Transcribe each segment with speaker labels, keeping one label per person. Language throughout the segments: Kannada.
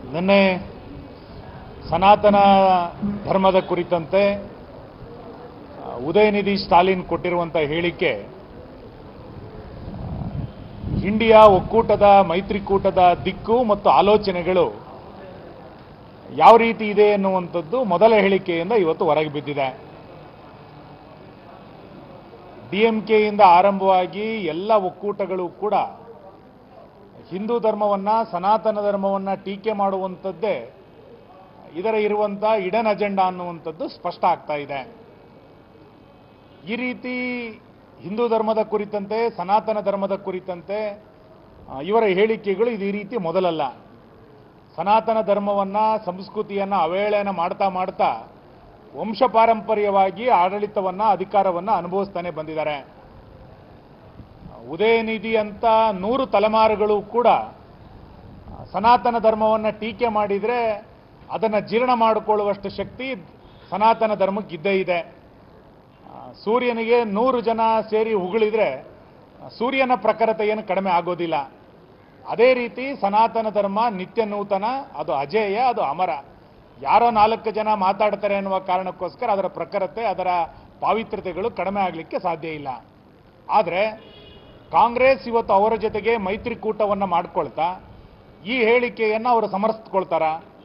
Speaker 1: ನಿನ್ನೆ ಸನಾತನ ಧರ್ಮದ ಕುರಿತಂತೆ ಆ, ಉದಯನಿಧಿ ಸ್ಟಾಲಿನ್ ಕೊಟ್ಟಿರುವಂಥ ಹೇಳಿಕೆ ಆ, ಇಂಡಿಯಾ ಒಕ್ಕೂಟದ ಮೈತ್ರಿಕೂಟದ ದಿಕ್ಕು ಮತ್ತು ಆಲೋಚನೆಗಳು ಯಾವ ರೀತಿ ಇದೆ ಎನ್ನುವಂಥದ್ದು ಮೊದಲ ಹೇಳಿಕೆಯಿಂದ ಇವತ್ತು ಹೊರಗೆ ಬಿದ್ದಿದೆ ಡಿಎಂಕೆಯಿಂದ ಆರಂಭವಾಗಿ ಎಲ್ಲ ಒಕ್ಕೂಟಗಳು ಕೂಡ ಹಿಂದೂ ಧರ್ಮವನ್ನ ಸನಾತನ ಧರ್ಮವನ್ನ ಟೀಕೆ ಮಾಡುವಂಥದ್ದೇ ಇದರ ಇರುವಂತ ಇಡನ್ ಅಜೆಂಡಾ ಅನ್ನುವಂಥದ್ದು ಸ್ಪಷ್ಟ ಆಗ್ತಾ ಇದೆ ಈ ರೀತಿ ಹಿಂದೂ ಧರ್ಮದ ಕುರಿತಂತೆ ಸನಾತನ ಧರ್ಮದ ಕುರಿತಂತೆ ಆ, ಇವರ ಹೇಳಿಕೆಗಳು ಇದು ಈ ರೀತಿ ಮೊದಲಲ್ಲ ಸನಾತನ ಧರ್ಮವನ್ನ ಸಂಸ್ಕೃತಿಯನ್ನ ಅವಹೇಳನ ಮಾಡ್ತಾ ಮಾಡ್ತಾ ವಂಶ ಪಾರಂಪರ್ಯವಾಗಿ ಆಡಳಿತವನ್ನ ಅಧಿಕಾರವನ್ನ ಅನುಭವಿಸ್ತಾನೆ ಬಂದಿದ್ದಾರೆ ಉದಯನಿಧಿ ಅಂತ ನೂರು ತಲೆಮಾರುಗಳು ಕೂಡ ಆ, ಸನಾತನ ಧರ್ಮವನ್ನ ಟೀಕೆ ಮಾಡಿದ್ರೆ ಅದನ್ನ ಜೀರ್ಣ ಮಾಡಿಕೊಳ್ಳುವಷ್ಟು ಶಕ್ತಿ ಸನಾತನ ಧರ್ಮಕ್ಕೆ ಇದ್ದೇ ಇದೆ ಆ, ಸೂರ್ಯನಿಗೆ ನೂರು ಜನ ಸೇರಿ ಉಗುಳಿದ್ರೆ ಆ, ಸೂರ್ಯನ ಪ್ರಖರತೆ ಏನು ಕಡಿಮೆ ಆಗೋದಿಲ್ಲ ಅದೇ ರೀತಿ ಸನಾತನ ಧರ್ಮ ನಿತ್ಯ ನೂತನ ಅದು ಅಜೇಯ ಅದು ಅಮರ ಯಾರೋ ನಾಲ್ಕು ಜನ ಮಾತಾಡ್ತಾರೆ ಅನ್ನುವ ಕಾರಣಕ್ಕೋಸ್ಕರ ಅದರ ಪ್ರಖರತೆ ಅದರ ಪಾವಿತ್ರ್ಯತೆಗಳು ಕಡಿಮೆ ಆಗಲಿಕ್ಕೆ ಸಾಧ್ಯ ಇಲ್ಲ ಆದರೆ ಕಾಂಗ್ರೆಸ್ ಇವತ್ತು ಅವರ ಜೊತೆಗೆ ಮೈತ್ರಿಕೂಟವನ್ನ ಮಾಡ್ಕೊಳ್ತಾ ಈ ಹೇಳಿಕೆಯನ್ನು ಅವರು ಸಮರ್ಥಿಸ್ಕೊಳ್ತಾರ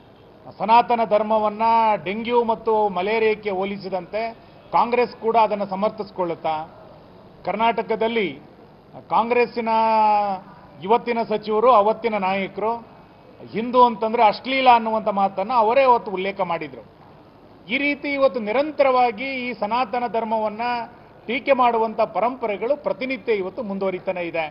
Speaker 1: ಸನಾತನ ಧರ್ಮವನ್ನ ಡೆಂಗ್ಯೂ ಮತ್ತು ಮಲೇರಿಯಾಕ್ಕೆ ಹೋಲಿಸಿದಂತೆ ಕಾಂಗ್ರೆಸ್ ಕೂಡ ಅದನ್ನು ಸಮರ್ಥಿಸ್ಕೊಳ್ಳುತ್ತಾ ಕರ್ನಾಟಕದಲ್ಲಿ ಕಾಂಗ್ರೆಸ್ಸಿನ ಇವತ್ತಿನ ಸಚಿವರು ಅವತ್ತಿನ ನಾಯಕರು ಹಿಂದೂ ಅಂತಂದ್ರೆ ಅಶ್ಲೀಲ ಅನ್ನುವಂಥ ಮಾತನ್ನು ಅವರೇ ಅವತ್ತು ಉಲ್ಲೇಖ ಮಾಡಿದ್ರು ಈ ರೀತಿ ಇವತ್ತು ನಿರಂತರವಾಗಿ ಈ ಸನಾತನ ಧರ್ಮವನ್ನ ಟೀಕೆ ಮಾಡುವಂತ ಪರಂಪರೆಗಳು ಪ್ರತಿನಿತ್ಯ ಇವತ್ತು ಮುಂದುವರಿತಾನೆ ಇದೆ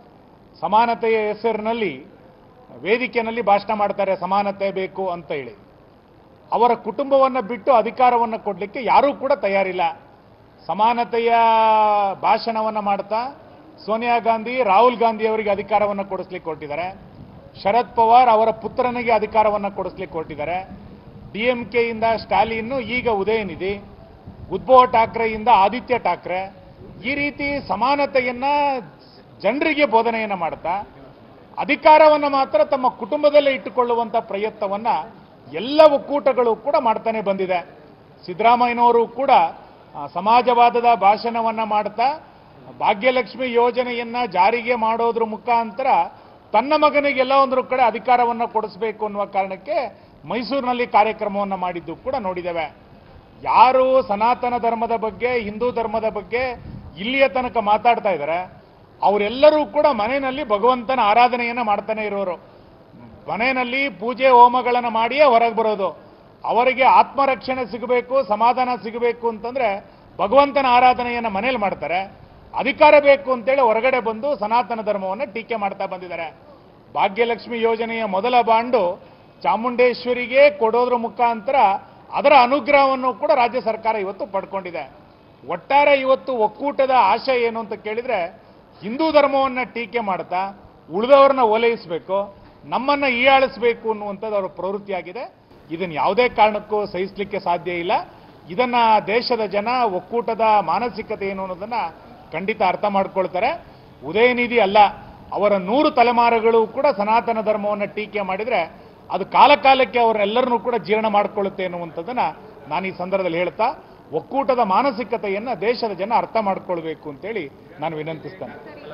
Speaker 1: ಸಮಾನತೆಯ ಹೆಸರಿನಲ್ಲಿ ವೇದಿಕೆಯಲ್ಲಿ ಭಾಷಣ ಮಾಡ್ತಾರೆ ಸಮಾನತೆ ಬೇಕು ಅಂತ ಹೇಳಿ ಅವರ ಕುಟುಂಬವನ್ನ ಬಿಟ್ಟು ಅಧಿಕಾರವನ್ನು ಕೊಡಲಿಕ್ಕೆ ಯಾರೂ ಕೂಡ ತಯಾರಿಲ್ಲ ಸಮಾನತೆಯ ಭಾಷಣವನ್ನ ಮಾಡ್ತಾ ಸೋನಿಯಾ ಗಾಂಧಿ ರಾಹುಲ್ ಗಾಂಧಿ ಅವರಿಗೆ ಅಧಿಕಾರವನ್ನು ಕೊಡಿಸ್ಲಿಕ್ಕೆ ಕೊಟ್ಟಿದ್ದಾರೆ ಶರದ್ ಪವಾರ್ ಅವರ ಪುತ್ರನಿಗೆ ಅಧಿಕಾರವನ್ನು ಕೊಡಿಸ್ಲಿಕ್ಕೆ ಕೊಟ್ಟಿದ್ದಾರೆ ಡಿಎಂಕೆಯಿಂದ ಸ್ಟಾಲಿನ್ ಈಗ ಉದಯನಿಧಿ ಉದ್ಭವ್ ಠಾಕ್ರೆಯಿಂದ ಆದಿತ್ಯ ಠಾಕ್ರೆ ಈ ರೀತಿ ಸಮಾನತೆಯನ್ನ ಜನರಿಗೆ ಬೋಧನೆಯನ್ನ ಮಾಡ್ತಾ ಅಧಿಕಾರವನ್ನ ಮಾತ್ರ ತಮ್ಮ ಕುಟುಂಬದಲ್ಲೇ ಇಟ್ಟುಕೊಳ್ಳುವಂತ ಪ್ರಯತ್ನವನ್ನ ಎಲ್ಲ ಒಕ್ಕೂಟಗಳು ಕೂಡ ಮಾಡ್ತಾನೆ ಬಂದಿದೆ ಸಿದ್ದರಾಮಯ್ಯನವರು ಕೂಡ ಆ, ಸಮಾಜವಾದದ ಭಾಷಣವನ್ನ ಮಾಡ್ತಾ ಭಾಗ್ಯಲಕ್ಷ್ಮಿ ಯೋಜನೆಯನ್ನ ಜಾರಿಗೆ ಮಾಡೋದ್ರ ಮುಖಾಂತರ ತನ್ನ ಮಗನಿಗೆ ಎಲ್ಲ ಒಂದ್ರ ಕಡೆ ಅಧಿಕಾರವನ್ನ ಕೊಡಿಸಬೇಕು ಅನ್ನುವ ಕಾರಣಕ್ಕೆ ಮೈಸೂರಿನಲ್ಲಿ ಕಾರ್ಯಕ್ರಮವನ್ನ ಮಾಡಿದ್ದು ಕೂಡ ನೋಡಿದ್ದೇವೆ ಯಾರು ಸನಾತನ ಧರ್ಮದ ಬಗ್ಗೆ ಹಿಂದೂ ಧರ್ಮದ ಬಗ್ಗೆ ಇಲ್ಲಿಯ ತನಕ ಮಾತಾಡ್ತಾ ಇದ್ದಾರೆ ಅವರೆಲ್ಲರೂ ಕೂಡ ಮನೆಯಲ್ಲಿ ಭಗವಂತನ ಆರಾಧನೆಯನ್ನ ಮಾಡ್ತಾನೆ ಇರೋರು ಮನೆಯಲ್ಲಿ ಪೂಜೆ ಹೋಮಗಳನ್ನು ಮಾಡಿಯೇ ಹೊರಗೆ ಬರೋದು ಅವರಿಗೆ ಆತ್ಮರಕ್ಷಣೆ ಸಿಗಬೇಕು ಸಮಾಧಾನ ಸಿಗಬೇಕು ಅಂತಂದ್ರೆ ಭಗವಂತನ ಆರಾಧನೆಯನ್ನ ಮನೇಲಿ ಮಾಡ್ತಾರೆ ಅಧಿಕಾರ ಬೇಕು ಅಂತೇಳಿ ಹೊರಗಡೆ ಬಂದು ಸನಾತನ ಧರ್ಮವನ್ನು ಟೀಕೆ ಮಾಡ್ತಾ ಬಂದಿದ್ದಾರೆ ಭಾಗ್ಯಲಕ್ಷ್ಮಿ ಯೋಜನೆಯ ಮೊದಲ ಬಾಂಡು ಚಾಮುಂಡೇಶ್ವರಿಗೆ ಕೊಡೋದ್ರ ಮುಖಾಂತರ ಅದರ ಅನುಗ್ರಹವನ್ನು ಕೂಡ ರಾಜ್ಯ ಸರ್ಕಾರ ಇವತ್ತು ಪಡ್ಕೊಂಡಿದೆ ಒಟ್ಟಾರೆ ಇವತ್ತು ಒಕ್ಕೂಟದ ಆಶಯ ಏನು ಅಂತ ಕೇಳಿದ್ರೆ ಹಿಂದೂ ಧರ್ಮವನ್ನ ಟೀಕೆ ಮಾಡ್ತಾ ಉಳಿದವರನ್ನ ಓಲೈಸಬೇಕು ನಮ್ಮನ್ನ ಹೀಯಾಳಿಸಬೇಕು ಅನ್ನುವಂಥದ್ದು ಅವರ ಪ್ರವೃತ್ತಿಯಾಗಿದೆ ಇದನ್ನು ಯಾವುದೇ ಕಾರಣಕ್ಕೂ ಸಹಿಸಲಿಕ್ಕೆ ಸಾಧ್ಯ ಇಲ್ಲ ಇದನ್ನ ದೇಶದ ಜನ ಒಕ್ಕೂಟದ ಮಾನಸಿಕತೆ ಏನು ಅನ್ನೋದನ್ನ ಖಂಡಿತ ಅರ್ಥ ಮಾಡ್ಕೊಳ್ತಾರೆ ಉದಯನಿಧಿ ಅಲ್ಲ ಅವರ ನೂರು ತಲೆಮಾರುಗಳು ಕೂಡ ಸನಾತನ ಧರ್ಮವನ್ನು ಟೀಕೆ ಮಾಡಿದ್ರೆ ಅದು ಕಾಲ ಕಾಲಕ್ಕೆ ಅವರೆಲ್ಲರನ್ನೂ ಕೂಡ ಜೀರ್ಣ ಮಾಡಿಕೊಳ್ಳುತ್ತೆ ಅನ್ನುವಂಥದ್ದನ್ನ ನಾನು ಈ ಸಂದರ್ಭದಲ್ಲಿ ಹೇಳ್ತಾ ಒಕ್ಕೂಟದ ಮಾನಸಿಕತೆಯನ್ನ ದೇಶದ ಜನ ಅರ್ಥ ಮಾಡ್ಕೊಳ್ಬೇಕು ಅಂತೇಳಿ ನಾನು ವಿನಂತಿಸ್ತೇನೆ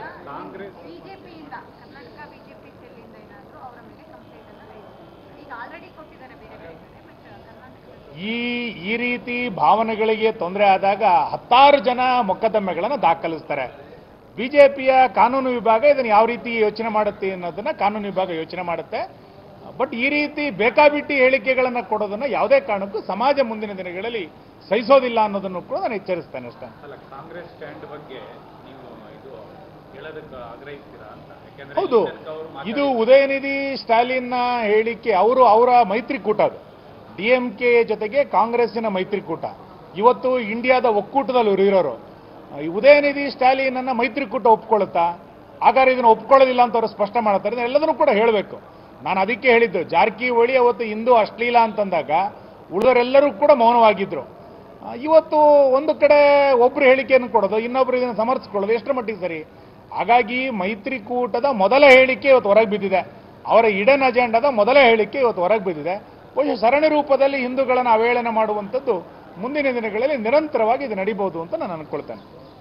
Speaker 2: ಬಿಜೆಪಿಯಿಂದ ಕರ್ನಾಟಕ ಬಿಜೆಪಿ ಸೆಲ್ಲಿಂದ ಏನಾದರೂ ಅವರ ಮೇಲೆ ಕಂಪ್ಲೇಂಟ್ ಅನ್ನ ರೈಸ್ ಈಗ ಆಲ್ರೆಡಿ ಕೊಟ್ಟಿದ್ದಾರೆ ಬೇರೆ ಬೇರೆ ಕಡೆ ಬಟ್ ಕರ್ನಾಟಕದ
Speaker 1: ಈ ಈ ರೀತಿ ಭಾವನೆಗಳಿಗೆ ತೊಂದರೆ ಆದಾಗ ಹತ್ತಾರು ಜನ ಮೊಕದ್ದಮೆಗಳನ್ನು ದಾಖಲಿಸ್ತಾರೆ ಬಿಜೆಪಿಯ ಕಾನೂನು ವಿಭಾಗ ಇದನ್ನು ಯಾವ ರೀತಿ ಯೋಚನೆ ಮಾಡುತ್ತೆ ಅನ್ನೋದನ್ನ ಕಾನೂನು ವಿಭಾಗ ಯೋಚನೆ ಮಾಡುತ್ತೆ ಬಟ್ ಈ ರೀತಿ ಬೇಕಾಬಿಟ್ಟಿ ಹೇಳಿಕೆಗಳನ್ನು ಕೊಡೋದನ್ನ ಯಾವುದೇ ಕಾರಣಕ್ಕೂ ಸಮಾಜ ಮುಂದಿನ ದಿನಗಳಲ್ಲಿ ಸಹಿಸೋದಿಲ್ಲ ಅನ್ನೋದನ್ನು ಕೂಡ ನಾನು ಎಚ್ಚರಿಸ್ತೇನೆ ಅಷ್ಟೇ
Speaker 3: ಅಲ್ಲ ಕಾಂಗ್ರೆಸ್ ಸ್ಟ್ಯಾಂಡ್ ಬಗ್ಗೆ ನೀವು ಇದು ಹೇಳೋದಕ್ಕೆ ಆಗ್ರಹಿಸ್ತೀರಾ ಅಂತ ಯಾಕೆಂದ್ರೆ
Speaker 1: ಹೌದು
Speaker 3: ಈ ತನಕ ಅವ್ರು ಮಾತಾಡಿ-
Speaker 1: ಇದು ಉದಯನಿಧಿ ಸ್ಟಾಲಿನ್ನ ಹೇಳಿಕೆ ಅವರು ಅವರ ಮೈತ್ರಿಕೂಟ ಅದು ಡಿಎಂಕೆ ಜೊತೆಗೆ ಕಾಂಗ್ರೆಸ್ಸಿನ ಮೈತ್ರಿಕೂಟ ಇವತ್ತು ಇಂಡಿಯಾದ ಒಕ್ಕೂಟದಲ್ಲಿ ಇವ್ರು ಇರೋರು ಈ ಉದಯನಿಧಿ ಸ್ಟಾಲಿನ್ ಅನ್ನ ಮೈತ್ರಿಕೂಟ ಒಪ್ಕೊಳ್ಳುತ್ತಾ ಹಾಗಾದ್ರೆ ಇದನ್ನು ಒಪ್ಕೊಳ್ಳೋದಿಲ್ಲ ಅಂತ ಅವರು ಸ್ಪಷ್ಟ ಮಾಡ್ತಾರೆ ಇದನ್ನ ಎಲ್ಲದನ್ನೂ ಕೂಡ ಹೇಳಬೇಕು ನಾನು ಅದಕ್ಕೆ ಹೇಳಿದ್ದು ಜಾರಕಿಹೊಳಿ ಅವತ್ತು ಹಿಂದೂ ಅಶ್ಲೀಲ ಅಂತಂದಾಗ ಉಳಿದವರೆಲ್ಲರೂ ಕೂಡ ಮೌನವಾಗಿದ್ರು ಆ, ಇವತ್ತು ಒಂದು ಕಡೆ ಒಬ್ರು ಹೇಳಿಕೆಯನ್ನು ಕೊಡೋದು ಇನ್ನೊಬ್ರು ಇದನ್ನು ಸಮರ್ಥಿಸ್ಕೊಳ್ಳೋದು ಎಷ್ಟರ ಮಟ್ಟಿಗೆ ಸರಿ ಹಾಗಾಗಿ ಮೈತ್ರಿಕೂಟದ ಮೊದಲ ಹೇಳಿಕೆ ಇವತ್ತು ಹೊರಗೆ ಬಿದ್ದಿದೆ ಅವರ ಇಡನ್ ಅಜೆಂಡಾದ ಮೊದಲ ಹೇಳಿಕೆ ಇವತ್ತು ಹೊರಗೆ ಬಿದ್ದಿದೆ ಬಹುಶಃ ಸರಣಿ ರೂಪದಲ್ಲಿ ಹಿಂದೂಗಳನ್ನು ಅವೇಳನ ಮಾಡುವಂಥದ್ದು ಮುಂದಿನ ದಿನಗಳಲ್ಲಿ ನಿರಂತರವಾಗಿ ಇದು ನಡೀಬಹುದು ಅಂತ ನಾನು ಅನ್ಕೊಳ್ತೇನೆ